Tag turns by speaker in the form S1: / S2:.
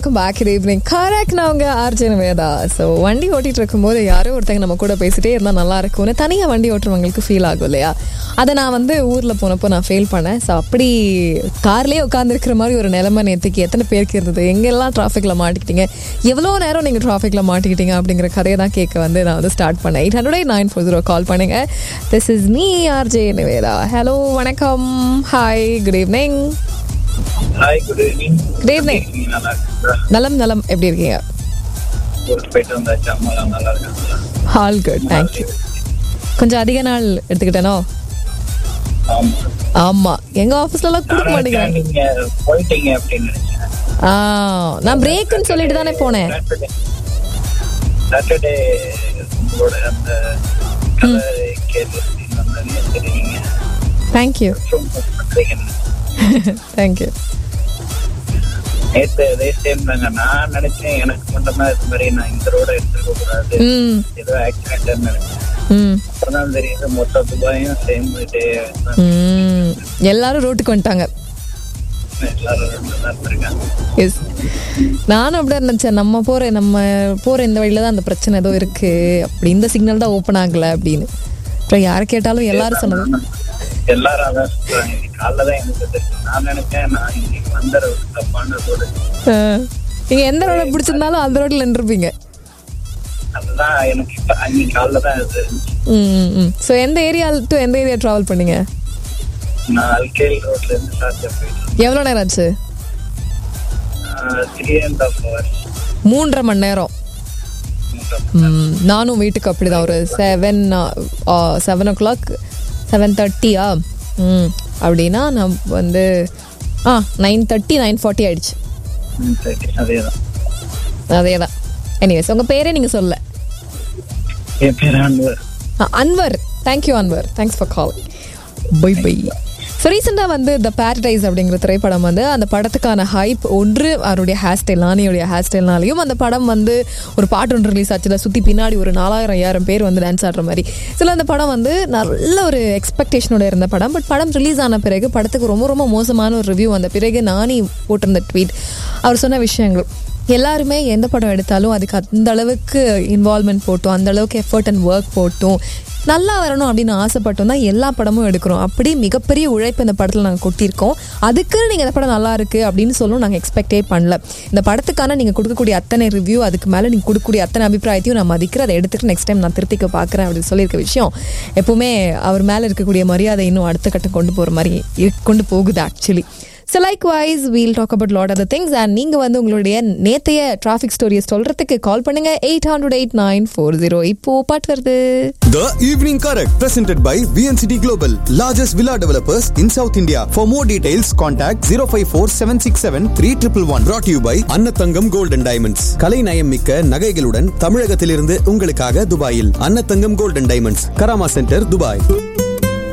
S1: Welcome back இது evening correct நான் உங்க ஆர்ஜன் வேதா ஸோ வண்டி ஓட்டிட்டு இருக்கும்போது யாரோ ஒருத்தங்க நம்ம கூட பேசிட்டே இருந்தால் நல்லா இருக்கும்னு தனியாக வண்டி ஓட்டுறவங்களுக்கு ஃபீல் ஆகும் இல்லையா அதை நான் வந்து ஊரில் போனப்போ நான் ஃபீல் பண்ணேன் ஸோ அப்படி கார்லேயே உட்காந்துருக்கிற மாதிரி ஒரு நிலைமை நேற்றுக்கு எத்தனை பேருக்கு இருந்தது எங்கெல்லாம் டிராஃபிக்கில் மாட்டிக்கிட்டீங்க எவ்வளோ நேரம் நீங்கள் டிராஃபிக்கில் மாட்டிக்கிட்டீங்க அப்படிங்கிற கதையை தான் கேட்க வந்து நான் வந்து ஸ்டார்ட் பண்ணேன் eight hundred nine four zero call பண்ணுங்க this is me RJ Nivetha hello வணக்கம் hi good evening
S2: hi good evening
S1: good evening
S2: நல்லா இருக்குங்களா
S1: நலம் நலம் எப்படி இருக்கீங்க
S2: ஊருக்கு போயிட்டு வந்தாச்சு அம்மாலாம் நல்லா இருக்காங்களா
S1: ஆல் குட் தேங்க்யூ கொஞ்சம் அதிக நாள் எடுத்துக்கிட்டேனோ
S2: ஆமா
S1: ஆமா எங்க ஆபீஸ்ல எல்லாம் கொடுக்க
S2: நானும்
S1: மாட்டேங்கிறாங்க
S2: நீங்க போயிட்டீங்க அப்படின்னு நினைச்சேன்
S1: ஆ நான் பிரேக்குன்னு சொல்லிட்டு தானே போனேன்
S2: சாட்டர்டே சாட்டர்டே உங்களோட அந்த கதை கேள்வி வந்தது தெரியுங்க
S1: தேங்க்யூ
S2: பண்றீங்கன்னு
S1: தேங்க்யூ
S2: நேற்று அதே சேம் தாங்க நான் நினைச்சேன் எனக்கு மட்டும்தான் இது மாதிரி நான் இந்த ரோட எடுத்துக்க கூடாது
S1: ம்
S2: ஏதோ ஆக்சிடென்ட் நினைச்சேன்
S1: ம்
S2: அப்பதான் தெரியுது மொத்த துபாயும் சேம் டே
S1: ம் எல்லாரும் ரோட்டுக்கு வந்துட்டாங்க
S2: எல்லாரும் ரெண்டு தான் இருந்திருக்காங்க
S1: எஸ் நானும் அப்படியே நினைச்சேன் நம்ம போற நம்ம போற இந்த வழியில தான் அந்த பிரச்சனை ஏதோ இருக்கு அப்படி இந்த சிக்னல் தான் ஓப்பன் ஆகல அப்படின்னு அப்புறம் யாரை கேட்டாலும் எல்லாரும் சொன்னது
S2: எல்லாரும் அதான் சொல்றாங்க இன்னைக்கு காலைல தான் எனக்கு தெரியும் நான் நினைச்சேன் நான் இன்னைக்கு வந்த road தப்பான ரோடு
S1: ஆ. நீங்க எந்த ரோட பிடிச்சிருந்தாலும் அந்த ரோட்ல நின்றுப்பீங்க
S2: அதுதான் எனக்கு இப்ப அன்னைக்கு காலைல தான் இது இருந்துச்சு
S1: ம் ம் ஸோ எந்த ஏரியா டு எந்த ஏரியா ட்ராவல் பண்ணீங்க
S2: நான் அல்கேல் ரோட்ல இருந்து சார்ஜா போயிட்டு
S1: எவ்வளோ நேரம் ஆச்சு
S2: த்ரீ அண்ட் ஹாஃப் ஹவர்ஸ்
S1: மூன்றரை மணி நேரம் ம், நானும் வீட்டுக்கு அப்படிதான் ஒரு seven seven o'clock seven தேர்ட்டியா ம் அப்படின்னா நான் வந்து ஆ நைன் தேர்ட்டி நைன் ஃபார்ட்டி ஆயிடுச்சு
S2: சரி அதேதான்
S1: அதே தான் எனிவேஸ் உங்கள் பேரே நீங்கள் சொல்ல
S2: என் பேர் Anwar
S1: Anwar thank you Anwar thanks for call bye bye so ரீசெண்டாக வந்து த பேரடைஸ் அப்படிங்கிற திரைப்படம் வந்து அந்த படத்துக்கான ஹைப் ஒன்று அவருடைய ஹேர் ஸ்டைல் நானியோடைய ஹேர் ஸ்டைல்னாலையும் அந்த படம் வந்து ஒரு பாட்டு ஒன்று ரிலீஸ் ஆச்சு அதை சுற்றி பின்னாடி ஒரு நாலாயிரம் ஐயாயிரம் பேர் வந்து டான்ஸ் ஆடுற மாதிரி சில அந்த படம் வந்து நல்ல ஒரு எக்ஸ்பெக்டேஷனோட இருந்த படம் பட் படம் ரிலீஸ் ஆன பிறகு படத்துக்கு ரொம்ப ரொம்ப மோசமான ஒரு ரிவ்யூ வந்த பிறகு நானி போட்டிருந்த ட்வீட் அவர் சொன்ன விஷயங்கள் எல்லாருமே எந்த படம் எடுத்தாலும் அதுக்கு அந்த அளவுக்கு இன்வால்மெண்ட் போட்டும் அந்த அளவுக்கு எஃபர்ட் அண்ட் ஒர்க் போட்டும் நல்லா வரணும் அப்படின்னு ஆசைப்பட்டோம் தான் எல்லா படமும் எடுக்கிறோம் அப்படி மிகப்பெரிய உழைப்பு இந்த படத்தில் நாங்கள் கொட்டியிருக்கோம் அதுக்கு நீங்கள் இந்த படம் நல்லா இருக்கு அப்படின்னு சொல்லவும் நாங்கள் எக்ஸ்பெக்டே பண்ணல இந்த படத்துக்கான நீங்கள் கொடுக்கக்கூடிய அத்தனை ரிவ்யூ அதுக்கு மேலே நீங்கள் கொடுக்கக்கூடிய அத்தனை அபிப்பிராயத்தையும் நான் மதிக்கிற அதை எடுத்துட்டு நெக்ஸ்ட் டைம் நான் திருத்திக்க பார்க்குறேன் அப்படின்னு சொல்லியிருக்க விஷயம் எப்பவுமே அவர் மேலே இருக்கக்கூடிய மரியாதை இன்னும் அடுத்த கட்டம் கொண்டு போகிற மாதிரி இரு- கொண்டு போகுது actually so like wise we'll talk about lot other things and நீங்கள் வந்து உங்களுடைய நேத்தைய டிராஃபிக் ஸ்டோரியை சொல்கிறதுக்கு கால் பண்ணுங்க eight hundred eight nine four zero இப்போ பாட்டு வருது
S3: The Evening Correct, presented by VNCT Global, largest villa developers in South India. For more details, contact 054 767 3111. Brought to you by அன்னத்தங்கம் Gold and Diamonds. கலை நயம் மிக்க நகைகளுடன் தமிழகத்திலிருந்து உங்களுக்காக துபாயில் Annathangam Gold and Diamonds, Karama centre Dubai